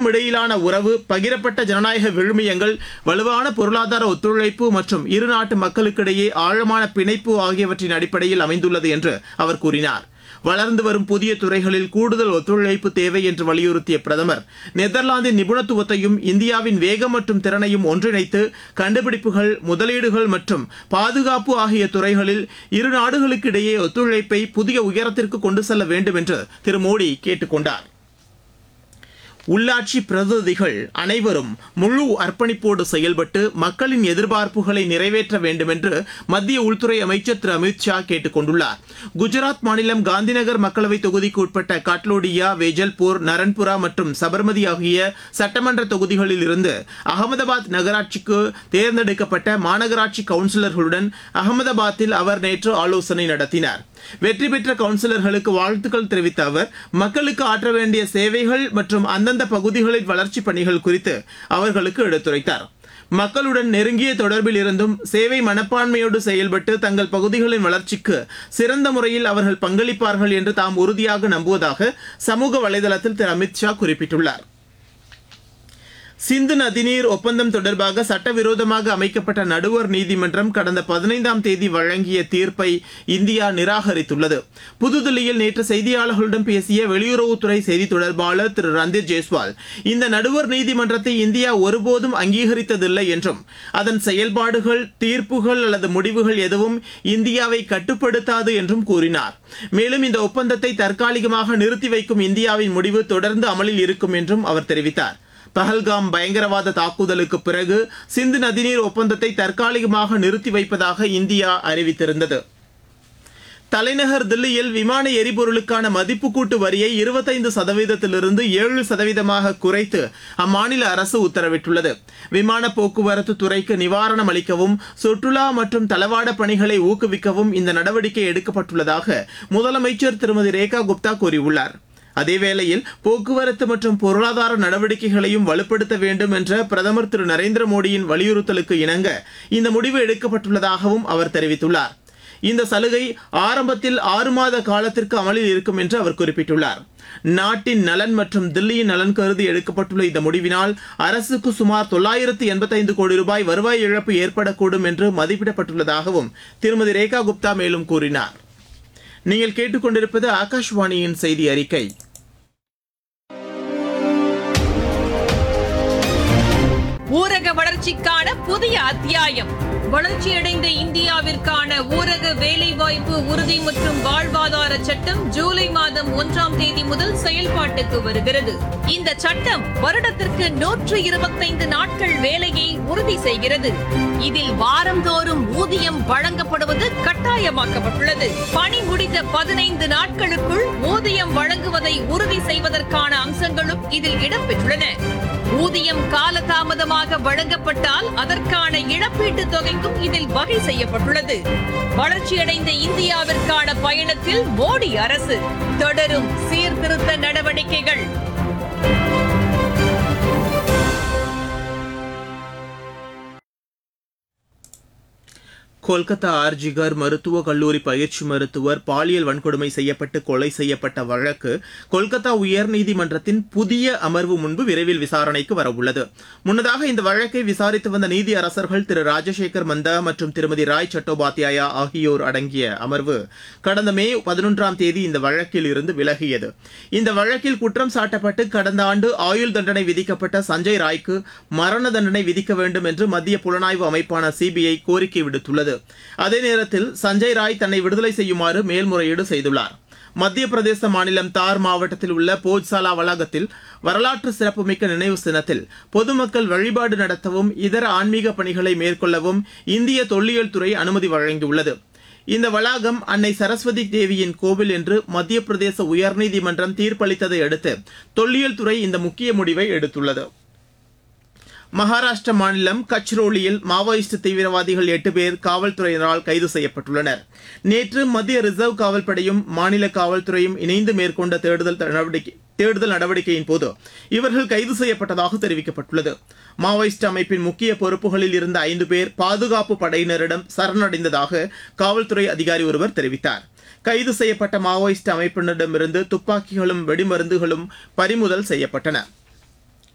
நாடுகளுக்கும் இடையிலான உறவு பகிரப்பட்ட ஜனநாயக விழுமியங்கள் வலுவான பொருளாதார ஒத்துழைப்பு மற்றும் இரு நாட்டு மக்களுக்கிடையே ஆழமான பிணைப்பு ஆகியவற்றின் அடிப்படையில் அமைந்துள்ளது என்று அவர் கூறினார் வளர்ந்து வரும் புதிய துறைகளில் கூடுதல் ஒத்துழைப்பு தேவை என்று வலியுறுத்திய பிரதமர் நெதர்லாந்தின் நிபுணத்துவத்தையும் இந்தியாவின் வேகம் மற்றும் திறனையும் ஒன்றிணைத்து கண்டுபிடிப்புகள் முதலீடுகள் மற்றும் பாதுகாப்பு ஆகிய துறைகளில் இரு நாடுகளுக்கு இடையே ஒத்துழைப்பை புதிய உயரத்திற்கு கொண்டு செல்ல வேண்டும் என்று திரு மோடி கேட்டுக் கொண்டார் உள்ளாட்சி பிரதிநிதிகள் அனைவரும் முழு அர்ப்பணிப்போடு செயல்பட்டு மக்களின் எதிர்பார்ப்புகளை நிறைவேற்ற வேண்டும் என்று மத்திய உள்துறை அமைச்சர் திரு அமித் ஷா கேட்டுக் கொண்டுள்ளார் குஜராத் மாநிலம் காந்திநகர் மக்களவை தொகுதிக்கு உட்பட்ட காட்லோடியா வேஜல்பூர் நரன்புரா மற்றும் சபர்மதி ஆகிய சட்டமன்ற தொகுதிகளில் இருந்து அகமதாபாத் நகராட்சிக்கு தேர்ந்தெடுக்கப்பட்ட மாநகராட்சி கவுன்சிலர்களுடன் அகமதாபாத்தில் அவர் நேற்று ஆலோசனை நடத்தினார் வெற்றி பெற்ற கவுன்சிலர்களுக்கு வாழ்த்துக்கள் தெரிவித்த அவர் மக்களுக்கு ஆற்ற வேண்டிய சேவைகள் மற்றும் அந்தந்த பகுதிகளில் வளர்ச்சிப் பணிகள் குறித்து அவர்களுக்கு எடுத்துரைத்தார் மக்களுடன் நெருங்கிய தொடர்பில் இருந்தும் சேவை மனப்பான்மையோடு செயல்பட்டு தங்கள் பகுதிகளின் வளர்ச்சிக்கு சிறந்த முறையில் அவர்கள் பங்களிப்பார்கள் என்று தாம் உறுதியாக நம்புவதாக சமூக வலைதளத்தில் திரு அமித் ஷா குறிப்பிட்டுள்ளார் சிந்து நதிநீர் ஒப்பந்தம் தொடர்பாக சட்டவிரோதமாக அமைக்கப்பட்ட நடுவர் நீதிமன்றம் கடந்த பதினைந்தாம் தேதி வழங்கிய தீர்ப்பை இந்தியா நிராகரித்துள்ளது புதுதில்லியில் நேற்று செய்தியாளர்களிடம் பேசிய வெளியுறவுத்துறை செய்தி தொடர்பாளர் திரு ரந்தீர் ஜெய்ஸ்வால் இந்த நடுவர் நீதிமன்றத்தை இந்தியா ஒருபோதும் அங்கீகரித்ததில்லை என்றும் அதன் செயல்பாடுகள் தீர்ப்புகள் அல்லது முடிவுகள் எதுவும் இந்தியாவை கட்டுப்படுத்தாது என்றும் கூறினார் மேலும் இந்த ஒப்பந்தத்தை தற்காலிகமாக நிறுத்தி வைக்கும் இந்தியாவின் முடிவு தொடர்ந்து அமலில் இருக்கும் என்றும் அவர் தெரிவித்தார் பஹல்காம் பயங்கரவாத தாக்குதலுக்கு பிறகு சிந்து நதிநீர் ஒப்பந்தத்தை தற்காலிகமாக நிறுத்தி வைப்பதாக இந்தியா அறிவித்திருந்தது தலைநகர் தில்லியில் விமான எரிபொருளுக்கான மதிப்பு கூட்டு வரியை இருபத்தைந்து சதவீதத்திலிருந்து ஏழு சதவீதமாக குறைத்து அம்மாநில அரசு உத்தரவிட்டுள்ளது விமான போக்குவரத்து துறைக்கு நிவாரணம் அளிக்கவும் சுற்றுலா மற்றும் தளவாட பணிகளை ஊக்குவிக்கவும் இந்த நடவடிக்கை எடுக்கப்பட்டுள்ளதாக முதலமைச்சர் திருமதி ரேகா குப்தா கூறியுள்ளார் அதேவேளையில் போக்குவரத்து மற்றும் பொருளாதார நடவடிக்கைகளையும் வலுப்படுத்த வேண்டும் என்ற பிரதமர் திரு நரேந்திர மோடியின் வலியுறுத்தலுக்கு இணங்க இந்த முடிவு எடுக்கப்பட்டுள்ளதாகவும் அவர் தெரிவித்துள்ளார் இந்த சலுகை ஆரம்பத்தில் ஆறு மாத காலத்திற்கு அமலில் இருக்கும் என்று அவர் குறிப்பிட்டுள்ளார் நாட்டின் நலன் மற்றும் தில்லியின் நலன் கருதி எடுக்கப்பட்டுள்ள இந்த முடிவினால் அரசுக்கு சுமார் தொள்ளாயிரத்து எண்பத்தைந்து கோடி ரூபாய் வருவாய் இழப்பு ஏற்படக்கூடும் என்று மதிப்பிடப்பட்டுள்ளதாகவும் திருமதி ரேகா குப்தா மேலும் கூறினார் நீங்கள் கேட்டுக்கொண்டிருப்பது ஆகாஷ்வாணியின் செய்தி அறிக்கை ஊரக வளர்ச்சிக்கான புதிய அத்தியாயம் வளர்ச்சியடைந்த இந்தியாவிற்கான ஊரக வேலைவாய்ப்பு உறுதி மற்றும் வாழ்வாதார சட்டம் ஜூலை மாதம் ஒன்றாம் தேதி முதல் செயல்பாட்டுக்கு வருகிறது இந்த சட்டம் வருடத்திற்கு நூற்று இருபத்தைந்து நாட்கள் வேலையை உறுதி செய்கிறது இதில் வாரந்தோறும் ஊதியம் வழங்கப்படுவது கட்டாயமாக்கப்பட்டுள்ளது பணி முடிந்த பதினைந்து நாட்களுக்குள் ஊதியம் வழங்குவதை உறுதி செய்வதற்கான அம்சங்களும் இதில் இடம்பெற்றுள்ளன ஊதியம் காலதாமதமாக வழங்கப்பட்டால் அதற்கான இழப்பீட்டுத் தொகைக்கும் இதில் வகை செய்யப்பட்டுள்ளது வளர்ச்சியடைந்த இந்தியாவிற்கான பயணத்தில் மோடி அரசு தொடரும் சீர்திருத்த நடவடிக்கைகள் கொல்கத்தா ஆர்ஜிகர் மருத்துவக் கல்லூரி பயிற்சி மருத்துவர் பாலியல் வன்கொடுமை செய்யப்பட்டு கொலை செய்யப்பட்ட வழக்கு கொல்கத்தா உயர்நீதிமன்றத்தின் புதிய அமர்வு முன்பு விரைவில் விசாரணைக்கு வரவுள்ளது முன்னதாக இந்த வழக்கை விசாரித்து வந்த நீதி அரசர்கள் திரு ராஜசேகர் மந்தா மற்றும் திருமதி ராய் சட்டோபாத்யாயா ஆகியோர் அடங்கிய அமர்வு கடந்த மே பதினொன்றாம் தேதி இந்த வழக்கில் இருந்து விலகியது இந்த வழக்கில் குற்றம் சாட்டப்பட்டு கடந்த ஆண்டு ஆயுள் தண்டனை விதிக்கப்பட்ட சஞ்சய் ராய்க்கு மரண தண்டனை விதிக்க வேண்டும் என்று மத்திய புலனாய்வு அமைப்பான சிபிஐ கோரிக்கை விடுத்துள்ளது அதே நேரத்தில் சஞ்சய் ராய் தன்னை விடுதலை செய்யுமாறு மேல்முறையீடு செய்துள்ளார் மத்திய பிரதேச மாநிலம் தார் மாவட்டத்தில் உள்ள போஜ்சாலா வளாகத்தில் வரலாற்று சிறப்புமிக்க நினைவு சின்னத்தில் பொதுமக்கள் வழிபாடு நடத்தவும் இதர ஆன்மீக பணிகளை மேற்கொள்ளவும் இந்திய தொல்லியல் துறை அனுமதி வழங்கியுள்ளது இந்த வளாகம் அன்னை சரஸ்வதி தேவியின் கோவில் என்று மத்திய பிரதேச உயர்நீதிமன்றம் தீர்ப்பளித்ததை அடுத்து தொல்லியல் துறை இந்த முக்கிய முடிவை எடுத்துள்ளது மகாராஷ்டிர மாநிலம் கச்ரோலியில் மாவோயிஸ்ட் தீவிரவாதிகள் எட்டு பேர் காவல்துறையினரால் கைது செய்யப்பட்டுள்ளனர் நேற்று மத்திய ரிசர்வ் காவல்படையும் மாநில காவல்துறையும் இணைந்து மேற்கொண்ட தேடுதல் நடவடிக்கை தேடுதல் நடவடிக்கையின் போது இவர்கள் கைது செய்யப்பட்டதாக தெரிவிக்கப்பட்டுள்ளது மாவோயிஸ்ட் அமைப்பின் முக்கிய பொறுப்புகளில் இருந்த ஐந்து பேர் பாதுகாப்பு படையினரிடம் சரணடைந்ததாக காவல்துறை அதிகாரி ஒருவர் தெரிவித்தார் கைது செய்யப்பட்ட மாவோயிஸ்ட் அமைப்பினரிடமிருந்து துப்பாக்கிகளும் வெடிமருந்துகளும் பறிமுதல் செய்யப்பட்டன